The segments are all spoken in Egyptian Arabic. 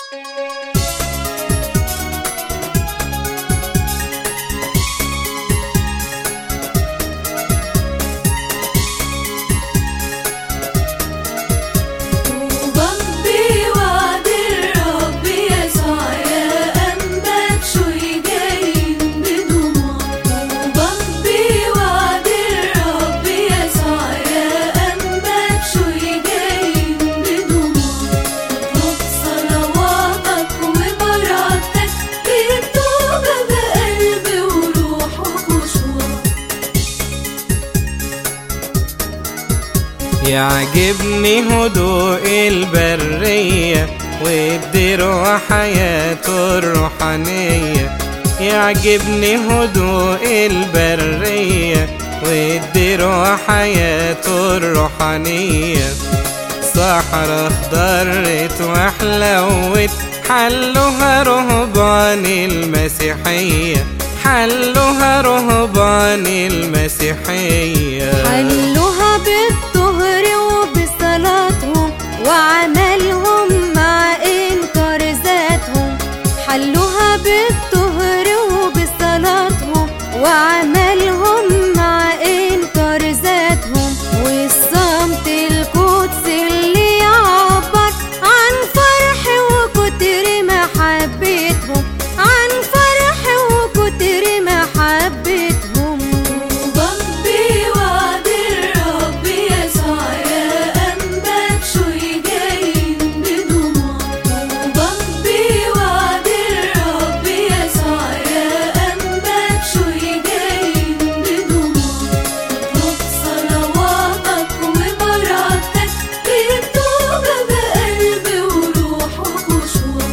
وبمضي وعد الرب يسوع يا أنبات شوي جايين بدموع وبمضي وعد الرب يسوع يا أنبات شوي جايين بدموع اطلب صلواتك وبركتك بالتوبة بقلب وروح وخشوع يعجبني هدوء البرية والدير حياته الروحانية يعجبني هدوء البرية والدير حياته الروحانية صحراء اخضرت وحلوت حلها رهبان المسيحية حلها رهبان المسيحية حلوها بالطهر وبصلاتهم وعملهم مع إنكار ذاتهم حلوها بالطهر وبصلاتهم وعملهم مع إنكار ذاتهم والصمت القدسي اللي يعبر عن فرح وكتر محبتهم عن فرح وكتر محبتهم وبمضي وعد الرب يسوع يا أنبات شوي جايين بدموع وبمضي وعد الرب يسوع يا أنبات شوي جايين بدموع اطلب صلواتك وبركتك بالتوبة بقلب وروح وخشوع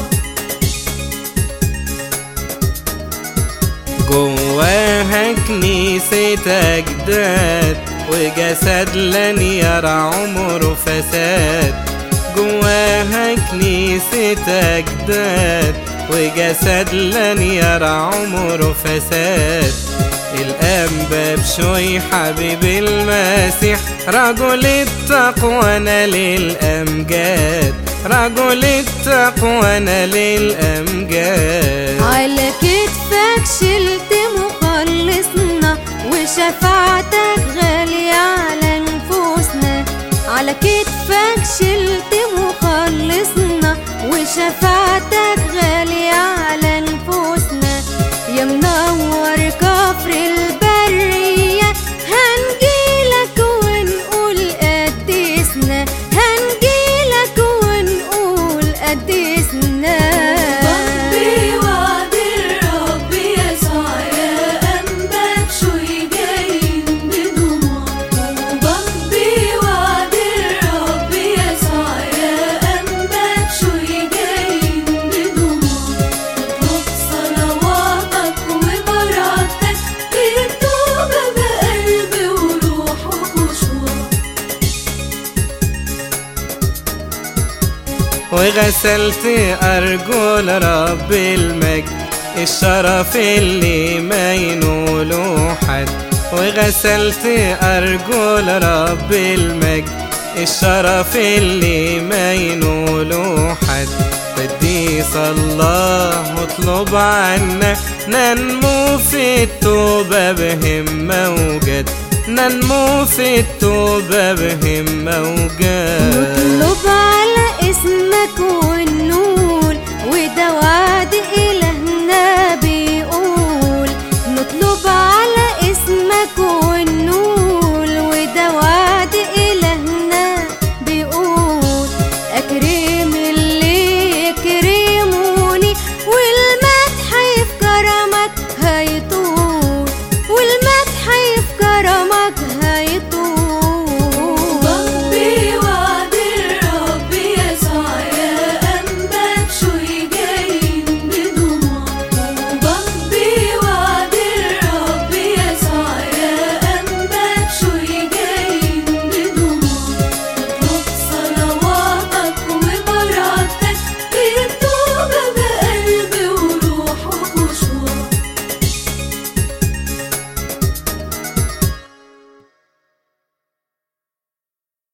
جواها كنيسة أجداد وجسد لن يرى عمره فساد جواها كنيسة أجداد وجسد لن يرى عمره فساد الأنبا بشوي حبيب المسيح رجل التقوى نال الأمجاد رجل التقوى نال الأمجاد على كتفك شلت مخلصنا وشفاعتك غالية على نفوسنا على كتفك شلت مخلصنا وشفاعتك غالية على نفوسنا يا منور كفر البرية هنجيلك ونقول قدسنا هنجيلك ونقول قدسنا بمضي وعد الرب يسوع يا أنبات شوي جايين بدموع وبمضي وعد الرب يسوع يا أنبات شوي جايين بدموع اطلب صلواتك وبركتك بالتوبة بقلب وروح وخشوع وغسلت أرجل رب المجد الشرف اللي ما ينوله حد وغسلت أرجل رب المجد الشرف اللي ما ينوله حد قديس الله اطلب عنا ننمو في التوبة بهمة وجد ننمو في التوبة بهمة وجد نطلب على اسم